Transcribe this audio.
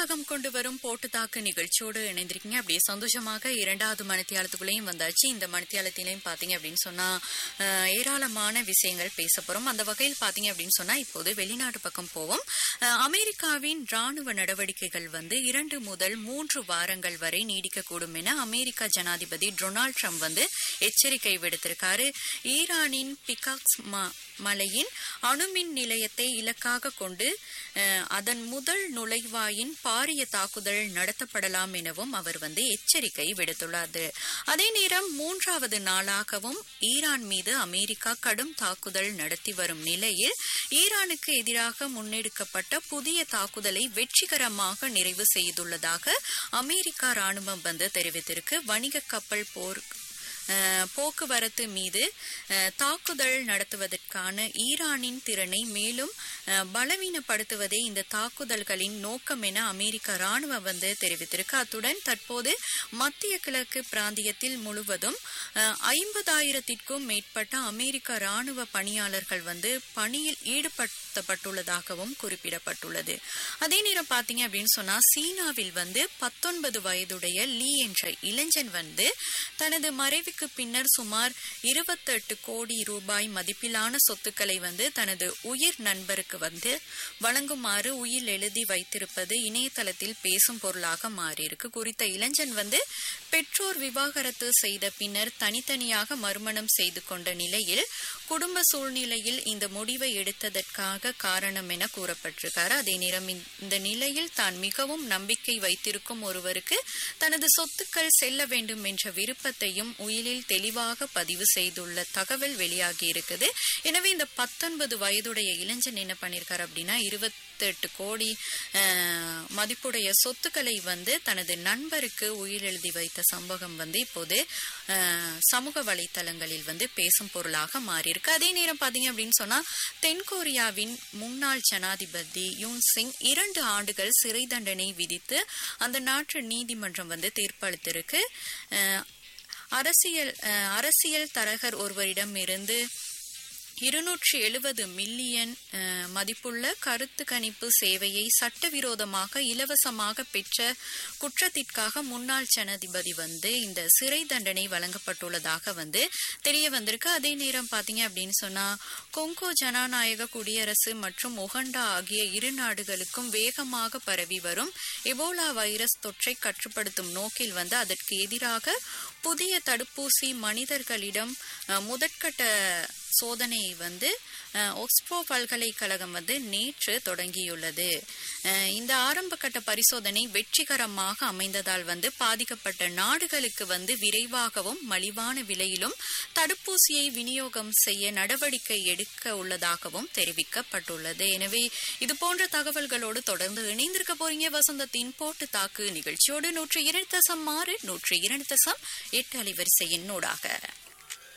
உற்சாகம் கொண்டு வரும் போட்டு தாக்கு நிகழ்ச்சியோடு இணைந்திருக்கீங்க அப்படியே சந்தோஷமாக இரண்டாவது மணித்தியாலத்துக்குள்ளேயும் வந்தாச்சு இந்த மணித்தியாலத்திலையும் பாத்தீங்க அப்படின்னு சொன்னா அஹ், ஏராளமான விஷயங்கள் பேச போறோம் அந்த வகையில் பாத்தீங்க அப்படின்னு சொன்னா இப்போது வெளிநாட்டு பக்கம் போவோம் அஹ், அமெரிக்காவின் ராணுவ நடவடிக்கைகள் வந்து இரண்டு முதல் மூன்று வாரங்கள் வரை நீடிக்கக்கூடும் என அமெரிக்க ஜனாதிபதி டொனால்ட் ட்ரம்ப் வந்து எச்சரிக்கை விடுத்திருக்காரு ஈரானின் பிகாக்ஸ் ம- மலையின் அணுமின் நிலையத்தை இலக்காக கொண்டு அஹ், அதன் முதல் நுழைவாயின் பாரிய தாக்குதல் நடத்தப்படலாம் எனவும் அவர் வந்து எச்சரிக்கை விடுத்துள்ளார் அதே நேரம் மூன்றாவது நாளாகவும் ஈரான் மீது அமெரிக்கா கடும் தாக்குதல் நடத்தி வரும் நிலையில் ஈரானுக்கு எதிராக முன்னெடுக்கப்பட்ட புதிய தாக்குதலை வெற்றிகரமாக நிறைவு செய்துள்ளதாக அமெரிக்கா ராணுவம் வந்து தெரிவித்திருக்கு வணிக கப்பல் போர் அஹ், போக்குவரத்து மீது அஹ், தாக்குதல் நடத்துவதற்கான ஈரானின் திறனை மேலும் அஹ், பலவீனப்படுத்துவதே இந்த தாக்குதல்களின் நோக்கம் என அமெரிக்க ராணுவம் வந்து தெரிவித்திருக்கு அத்துடன் தற்போது மத்திய கிழக்கு பிராந்தியத்தில் முழுவதும் அஹ், ஐம்பதாயிரத்திற்கும் மேற்பட்ட அமெரிக்க ராணுவ பணியாளர்கள் வந்து பணியில் ஈடுபடுத்தப்பட்டுள்ளதாகவும் குறிப்பிடப்பட்டுள்ளது அதே நேரம் பாத்தீங்க அப்படின்னு சொன்னா சீனாவில் வந்து பத்தொன்பது வயதுடைய லீ என்ற இளைஞன் வந்து தனது மறைவுக்கு பின்னர் சுமார் இருபத்தெட்டு கோடி ரூபாய் மதிப்பிலான சொத்துக்களை வந்து தனது உயிர் நண்பருக்கு வந்து வழங்குமாறு உயில் எழுதி வைத்திருப்பது இணையதளத்தில் பேசும் பொருளாக மாறியிருக்கு குறித்த இளைஞன் வந்து பெற்றோர் விவாகரத்து செய்த பின்னர் தனித்தனியாக மறுமணம் செய்து கொண்ட நிலையில் குடும்ப சூழ்நிலையில் இந்த முடிவை எடுத்ததற்காக காரணம் என கூறப்பட்டிருக்காரு அதே நேரம் இந்த- இந்த நிலையில் தான் மிகவும் நம்பிக்கை வைத்திருக்கும் ஒருவருக்கு தனது சொத்துக்கள் செல்ல வேண்டும் என்ற விருப்பத்தையும் உயிலில் தெளிவாக பதிவு செய்துள்ள தகவல் வெளியாகி இருக்குது எனவே இந்த பத்தொன்பது வயதுடைய இளைஞன் என்ன பண்ணிருக்காரு அப்படின்னா இருபத்தெட்டு கோடி அஹ், மதிப்புடைய சொத்துக்களை வந்து தனது நண்பருக்கு உயிர் எழுதி வைத்த சம்பவம் வந்து இப்போது அஹ், சமூக வலைத்தளங்களில் வந்து பேசும் பொருளாக மாறியிருக்கு அதே நேரம் பாத்தீங்க அப்படின்னு சொன்னா தென்கொரியாவின் முன்னாள் ஜனாதிபதி யூன் சிங் இரண்டு ஆண்டுகள் சிறை தண்டனை விதித்து அந்த நாட்டு நீதிமன்றம் வந்து தீர்ப்பளித்திருக்கு அஹ், அரசியல் அஹ், அரசியல் தரகர் ஒருவரிடம் இருந்து இருநூற்றி எழுபது மில்லியன் அஹ், மதிப்புள்ள கருத்து கணிப்பு சேவையை சட்டவிரோதமாக இலவசமாக பெற்ற குற்றத்திற்காக முன்னாள் ஜனாதிபதி வந்து இந்த சிறை தண்டனை வழங்கப்பட்டுள்ளதாக வந்து தெரிய வந்திருக்கு அதே நேரம் பாத்தீங்க அப்படின்னு சொன்னா கொங்கோ ஜனநாயக குடியரசு மற்றும் உகண்டா ஆகிய இரு நாடுகளுக்கும் வேகமாக பரவி வரும் எபோலா வைரஸ் தொற்றை கட்டுப்படுத்தும் நோக்கில் வந்து அதற்கு எதிராக புதிய தடுப்பூசி மனிதர்களிடம் அஹ், முதற்கட்ட சோதனையை வந்து அஹ், ஒக்ஸ்போ பல்கலைக்கழகம் வந்து நேற்று தொடங்கியுள்ளது அஹ், இந்த ஆரம்ப கட்ட பரிசோதனை வெற்றிகரமாக அமைந்ததால் வந்து பாதிக்கப்பட்ட நாடுகளுக்கு வந்து விரைவாகவும் மலிவான விலையிலும் தடுப்பூசியை விநியோகம் செய்ய நடவடிக்கை எடுக்க உள்ளதாகவும் தெரிவிக்கப்பட்டுள்ளது எனவே இது போன்ற தகவல்களோடு தொடர்ந்து இணைந்திருக்க போறீங்க வசந்தத்தின் போட்டு தாக்கு நிகழ்ச்சியோடு நூற்றி இரண்டு தசம் ஆறு நூற்றி இரண்டு தசம் எட்டு அலைவரிசையின் நூடாக